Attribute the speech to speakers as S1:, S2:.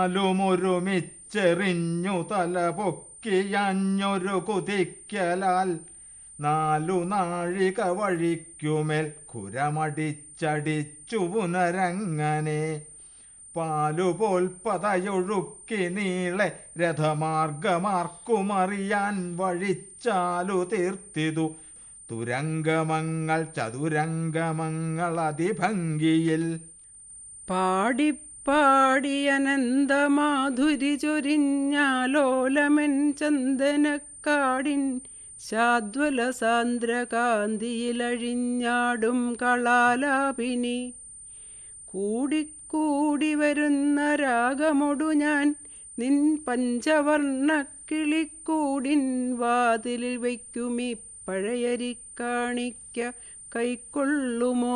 S1: നാലുമൊരുമിച്ചെറിഞ്ഞു തല പൊക്കിയഞ്ഞൊരു കുതിക്കലാൽ നാലു നാഴിക വഴിക്കുമേൽ കുരമടിച്ചടിച്ചു പുനരങ്ങനെ പാലുപോൽ പതയൊഴുക്കി നീളെ രഥമാർഗമാർക്കുമറിയാൻ വഴിച്ചാലു തീർത്തിതു തുരങ്കമങ്ങൾ ചതുരംഗമങ്ങൾ അതിഭംഗിയിൽ
S2: പാടിപ്പാടി അനന്തമാധുരി ചൊരിഞ്ഞാലോലമൻ ചന്ദനക്കാടിൻ ശാദ്വല സാന്ദ്രകാന്തിയിലഴിഞ്ഞാടും കളാലാപിനി കൂടിക്കൂടി വരുന്ന രാഗമൊടു ഞാൻ നിൻ പഞ്ചവർണ്ണ കിളിക്കൂടിൻ വാതിലിൽ വയ്ക്കുമീ പഴയരിക്കാണിക്ക കൈക്കൊള്ളുമോ